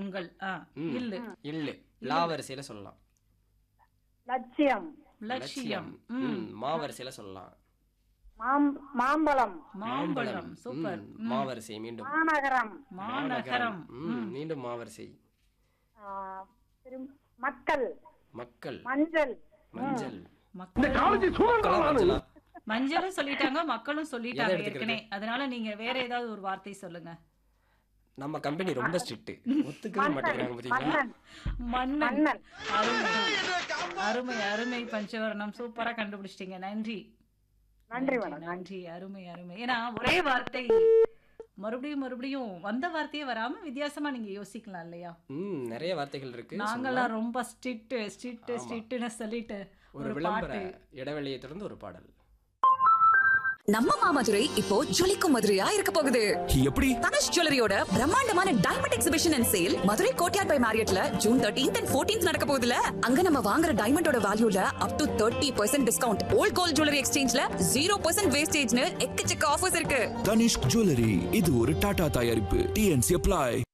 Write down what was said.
உங்கள் ஆ ம். இல்லு இல்லு லா வரிசையில சொல்லலாம் லட்சியம் லட்சியம் ம். ம் மா வரிசையில சொல்லலாம் மாம் மாம்பழம் மாம்பழம் சூப்பர் ம், மா வரிசை மீண்டும் மாநகரம் மாநகரம் ம் மீண்டும் மா வரிசை ஆ, திரும்- மக்கள் மக்கள் மஞ்சள் மஞ்சள் மக்கள் மக்களா மஞ்சளா மஞ்சளும் சொல்லிட்டாங்க மக்களும் சொல்லிட்டாங்க எதை எடுத்துக்கிறது? ஏற்கனவே அதனால நீங்க வேற ஏதாவது ஒரு வார்த்தை சொல்லுங்க நம்ம கம்பெனி ரொம்ப ஸ்ட்ரிக்ட் ஒத்துக்கவே மாட்டேங்கிறாங்க பாத்தீங்களா மன்னன் மன்னன் மன்னன் அருமை அருமை அருமை பஞ்சவர்ணம் சூப்பரா கண்டுபிடிச்சிட்டீங்க நன்றி நன்றி மேடம் நன்றி அருமை அருமை ஏன்னா ஒரே வார்த்தை மறுபடியும் மறுபடியும் வந்த வார்த்தையே வராம வித்தியாசமா நீங்க யோசிக்கலாம் இல்லையா ம் நிறைய வார்த்தைகள் இருக்கு நாங்கெல்லாம் ரொம்ப ஸ்ட்ரிக்ட் ஸ்ட்ரிக்ட் ஸ்ட்ரிக்ட்னு சொல்லிட்டு ஒரு ஒரு விளம்பர பாட்டு இடைவெளியை தொடர்ந்து ஒரு பாடல் நம்ம மாமதுரை இப்போ ஜொலிக்கும் மதுரையா இருக்க போகுது எப்படி தனுஷ் ஜுவல்லரியோட பிரம்மாண்டமான diamond exhibition and sale Madurai Courtyard by மேரியட்ல ஜூன் தேர்ட்டீன்த் அண்ட் ஃபோர்டீன்த் நடக்க போகுதுல அங்க நம்ம வாங்குற டைமண்டோட வேல்யூல up to thirty percent discount old gold jewellery எக்ஸ்சேஞ்ச்ல ஜீரோ பர்சன்ட் வேஸ்டேஜ்னு எக்கச்சக்க ஆஃபர்ஸ் இருக்கு தனிஷ்க் ஜுவல்லரி இது ஒரு டாடா தயாரிப்பு டிஎன்சி அப்ளை